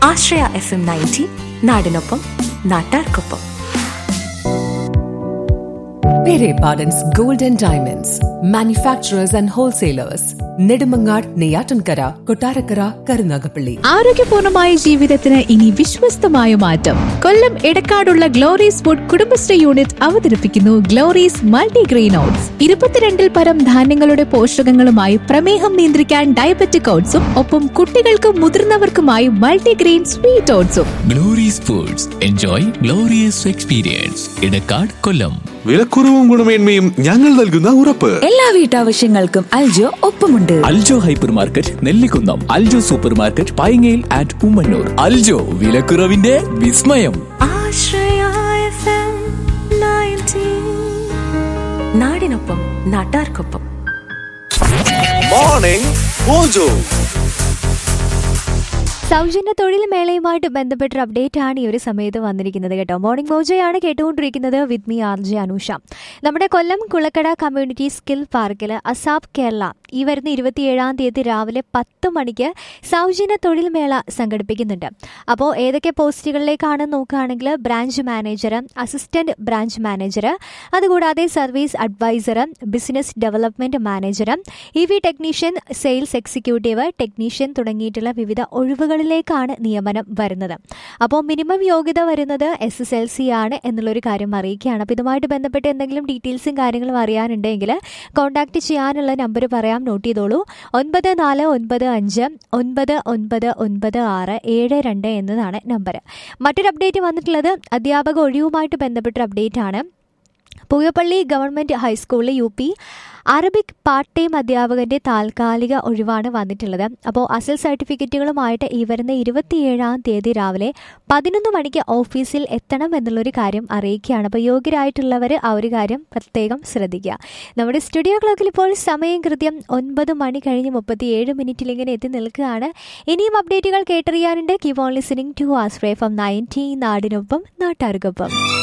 ആശ്രയ F M ninety നാടിനൊപ്പം നാട്ടാർക്കൊപ്പം Pere Pardon's Golden Diamonds, manufacturers and wholesalers, Nedumangad, Neyatankara, Kotarakara, Karunagapalli. ആരോഗ്യപൂർണമായ ജീവിതത്തിന് ഇനി വിശ്വസ്തമായ മാറ്റം കൊല്ലം എടക്കാടുള്ള ഗ്ലോറീസ് ഫുഡ് കുടുംബശ്രീ യൂണിറ്റ് അവതരിപ്പിക്കുന്നു ഗ്ലോറീസ് മൾട്ടിഗ്രെയിൻ ഓട്സ് ഇരുപത്തിരണ്ടിൽ പരം ധാന്യങ്ങളുടെ പോഷകങ്ങളുമായി പ്രമേഹം നിയന്ത്രിക്കാൻ ഡയബറ്റിക് ഓട്സും ഒപ്പം കുട്ടികൾക്കും മുതിർന്നവർക്കുമായി മൾട്ടിഗ്രെയിൻ സ്വീറ്റ് ഓട്സും Glory's foods enjoy glorious experience Edakkad Kollam വിലക്കുറവും ഗുണമേന്മയും ഞങ്ങൾ നൽകുന്ന ഉറപ്പ് എല്ലാ വീട്ടാവശ്യങ്ങൾക്കും അൽജോ ഒപ്പമുണ്ട് Aljo hyper market Nellikunnam Aljo super market പൈങ്ങയിൽ ആൻഡ് ഉമ്മന്നൂർ അൽജോ വിലക്കുറവിന്റെ വിസ്മയം ആശ്രയ എഫ് എം നയൻറ്റി നാടിനൊപ്പം നാട്ടാർക്കൊപ്പം മോർണിംഗ് മോജോ സൗജന്യ തൊഴിൽ മേളയുമായിട്ട് ബന്ധപ്പെട്ടൊരു അപ്ഡേറ്റ് ആണ് ഈ ഒരു സമയത്ത് വന്നിരിക്കുന്നത് കേട്ടോ മോർണിംഗ് മോജയാണ് കേട്ടുകൊണ്ടിരിക്കുന്നത് with me R J Anusha നമ്മുടെ കൊല്ലം കുളക്കട കമ്മ്യൂണിറ്റി സ്കിൽ പാർക്കിൽ അസാബ് കേരള ഈ വരുന്ന ഇരുപത്തിയേഴാം തീയതി രാവിലെ പത്ത് മണിക്ക് സൗജന്യ തൊഴിൽ മേള സംഘടിപ്പിക്കുന്നുണ്ട് അപ്പോൾ ഏതൊക്കെ പോസ്റ്റുകളിലേക്കാണ് നോക്കുകയാണെങ്കിൽ branch manager assistant branch manager അതുകൂടാതെ service advisor business development manager E V technician sales executive technician തുടങ്ങിയിട്ടുള്ള വിവിധ ഒഴിവുകളിലേക്കാണ് നിയമനം വരുന്നത് അപ്പോൾ മിനിമം യോഗ്യത വരുന്നത് എസ് എസ് എൽ സി ആണ് എന്നുള്ളൊരു കാര്യം അറിയിക്കുകയാണ് അപ്പോൾ ഇതുമായിട്ട് ബന്ധപ്പെട്ട് എന്തെങ്കിലും ഡീറ്റെയിൽസും കാര്യങ്ങളും അറിയാനുണ്ടെങ്കിൽ കോൺടാക്ട് ചെയ്യാനുള്ള നമ്പർ പറയാം നോട്ട് ചെയ്തോളൂ ഒൻപത് നാല് ഒൻപത് അഞ്ച് ഒൻപത് ഒൻപത് ഒൻപത് ആറ് ഏഴ് രണ്ട് എന്നതാണ് നമ്പർ മറ്റൊരു അപ്ഡേറ്റ് വന്നിട്ടുള്ളത് അധ്യാപക ഒഴിവുമായിട്ട് ബന്ധപ്പെട്ടൊരു അപ്ഡേറ്റ് ആണ് പൂയപ്പള്ളി ഗവൺമെൻറ് ഹൈസ്കൂളിൽ U P Arabic part time അധ്യാപകന്റെ താൽക്കാലിക ഒഴിവാണ് വന്നിട്ടുള്ളത് അപ്പോൾ അസൽ സർട്ടിഫിക്കറ്റുകളുമായിട്ട് ഈ വരുന്ന ഇരുപത്തിയേഴാം തീയതി രാവിലെ പതിനൊന്ന് മണിക്ക് ഓഫീസിൽ എത്തണം എന്നുള്ളൊരു കാര്യം അറിയിക്കുകയാണ് അപ്പോൾ യോഗ്യരായിട്ടുള്ളവർ ആ ഒരു കാര്യം പ്രത്യേകം ശ്രദ്ധിക്കുക നമ്മുടെ സ്റ്റുഡിയോ ക്ലോക്കിൽ ഇപ്പോൾ സമയം കൃത്യം ഒൻപത് മണി കഴിഞ്ഞ് മുപ്പത്തിയേഴ് മിനിറ്റിൽ ഇങ്ങനെ എത്തി നിൽക്കുകയാണ് ഇനിയും അപ്ഡേറ്റുകൾ കേട്ടറിയാനുണ്ട് കീപ് ഓൺ ലിസണിംഗ് ടു ആസ്ട്രേ ഫ്രം നയൻറ്റീൻ നാടിനൊപ്പം നാട്ടാർക്കൊപ്പം